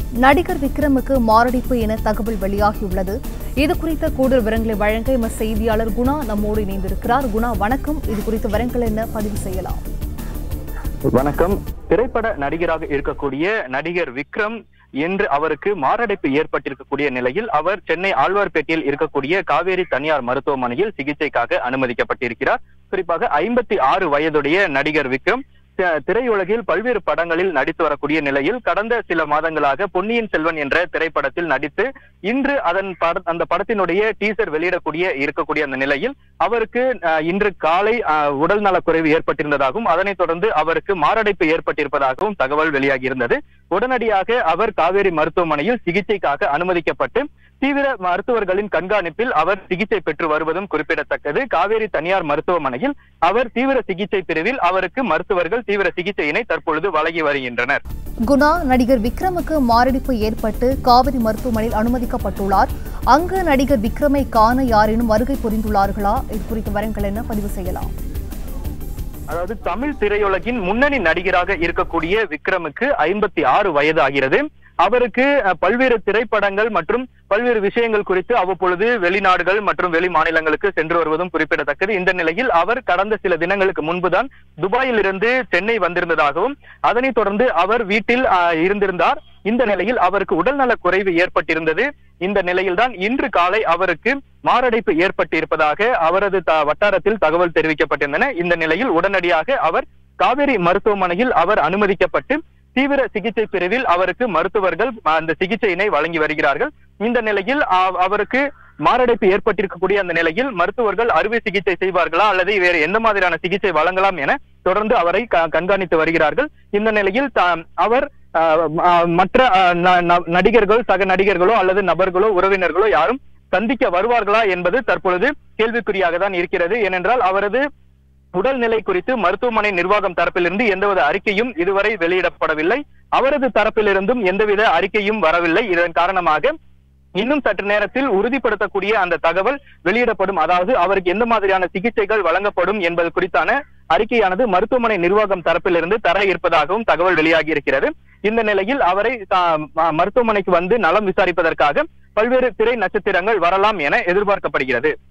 நடிகர் விக்ரமுக்கு மாரடைப்பு என தகவல் வெளியாகியுள்ளது இது குறித்த கூடுதல் விவரங்களை வழங்க எமது செய்தியாளர் குணா நம்மோடு இணைந்திருக்கிறார் குணா வணக்கம் இது குறித்த விவரங்கள் என்ன பதிவு செய்யலாம் வணக்கம் திரைப்பட நடிகராக இருக்கக்கூடிய நடிகர் விக்ரம் என்று அவருக்கு மாரடைப்பு ஏற்பட்டிருக்கக்கூடிய நிலையில் அவர் சென்னை ஆழ்வார்பேட்டையில் இருக்கக்கூடிய காவேரி தனியார் மருத்துவமனையில் சிகிச்சைக்காக அனுமதிக்கப்பட்டிருக்கிறார் குறிப்பாக ஐம்பத்தி ஆறு வயதுடைய நடிகர் விக்ரம் தி- திரையுலகில் பல்வேறு படங்களில் நடித்து வரக்கூடிய நிலையில் கடந்த சில மாதங்களாக பொன்னியின் செல்வன் என்ற திரைப்படத்தில் நடித்து இன்று அதன் பட அந்த படத்தினுடைய டீசர் வெளியிடக்கூடிய இருக்கக்கூடிய அந்த நிலையில் அவருக்கு அஹ், இன்று காலை அஹ், உடல் நலக்குறைவு ஏற்பட்டிருந்ததாகவும் அதனைத் தொடர்ந்து அவருக்கு மாரடைப்பு ஏற்பட்டிருப்பதாகவும் தகவல் வெளியாகி இருந்தது உடனடியாக அவர் காவேரி மருத்துவமனையில் சிகிச்சைக்காக அனுமதிக்கப்பட்டு தீவிர மருத்துவர்களின் கண்காணிப்பில் அவர் சிகிச்சை பெற்று வருவதும் குறிப்பிடத்தக்கது காவேரி தனியார் மருத்துவமனையில் அவர் தீவிர சிகிச்சை பிரிவில் அவருக்கு மருத்துவர்கள் தீவிர சிகிச்சையினை தற்பொழுது வழங்கி வருகின்றனர் குணா நடிகர் விக்ரமுக்கு மாரடைப்பு ஏற்பட்டு காவிரி மருத்துவமனையில் அனுமதிக்கப்பட்டுள்ளார் அங்கு நடிகர் விக்ரமை காண யாரேனும் வருகை புரிந்துள்ளார்களா இது குறித்த விவரங்கள் என்ன பதிவு செய்யலாம் அதாவது தமிழ் திரையுலகின் முன்னணி நடிகராக இருக்கக்கூடிய விக்ரமுக்கு ஐம்பத்தி ஆறு வயது ஆகிறது அவருக்கு அஹ், பல்வேறு திரைப்படங்கள் மற்றும் பல்வேறு விஷயங்கள் குறித்து அவ்வப்பொழுது வெளிநாடுகள் மற்றும் வெளி மாநிலங்களுக்கு சென்று வருவதும் குறிப்பிடத்தக்கது இந்த நிலையில் அவர் கடந்த சில தினங்களுக்கு முன்புதான் துபாயில் இருந்து சென்னை வந்திருந்ததாகவும் அதனைத் தொடர்ந்து அவர் வீட்டில் அஹ், இருந்திருந்தார் இந்த நிலையில் அவருக்கு உடல்நலக் குறைவு ஏற்பட்டிருந்தது இந்த நிலையில்தான் இன்று காலை அவருக்கு மாரடைப்பு ஏற்பட்டிருப்பதாக அவரது த- வட்டாரத்தில் தகவல் தெரிவிக்கப்பட்டிருந்தன இந்த நிலையில் உடனடியாக அவர் காவேரி மருத்துவமனையில் அவர் அனுமதிக்கப்பட்டு தீவிர சிகிச்சை பிரிவில் அவருக்கு மருத்துவர்கள் அந்த சிகிச்சையினை வழங்கி வருகிறார்கள் இந்த நிலையில் அ- அவருக்கு மாரடைப்பு ஏற்பட்டிருக்கக்கூடிய அந்த நிலையில் மருத்துவர்கள் அறுவை சிகிச்சை செய்வார்களா அல்லது வேறு எந்த மாதிரியான சிகிச்சை வழங்கலாம் என தொடர்ந்து அவரை க- கண்காணித்து வருகிறார்கள் இந்த நிலையில் தா- அவர் அஹ், அஹ், மற்ற அஹ், ந- ந- நடிகர்கள் சக நடிகர்களோ அல்லது நபர்களோ உறவினர்களோ யாரும் சந்திக்க வருவார்களா என்பது தற்பொழுது கேள்விக்குறியாக தான் இருக்கிறது ஏனென்றால் அவரது உடல்நிலை குறித்து மருத்துவமனை நிர்வாகம் தரப்பிலிருந்து எந்தவித அறிக்கையும் இதுவரை வெளியிடப்படவில்லை அவரது தரப்பிலிருந்தும் எந்தவித அறிக்கையும் வரவில்லை இதன் காரணமாக இன்னும் சற்று நேரத்தில் உறுதிப்படுத்தக்கூடிய அந்த தகவல் வெளியிடப்படும் அதாவது அவருக்கு எந்த மாதிரியான சிகிச்சைகள் வழங்கப்படும் என்பது குறித்தான அறிக்கையானது மருத்துவமனை நிர்வாகம் தரப்பிலிருந்து தர இருப்பதாகவும் தகவல் வெளியாகி இருக்கிறது இந்த நிலையில் அவரை ஆ, ம- மருத்துவமனைக்கு வந்து நலம் விசாரிப்பதற்காக பல்வேறு திரை நட்சத்திரங்கள் வரலாம் என எதிர்பார்க்கப்படுகிறது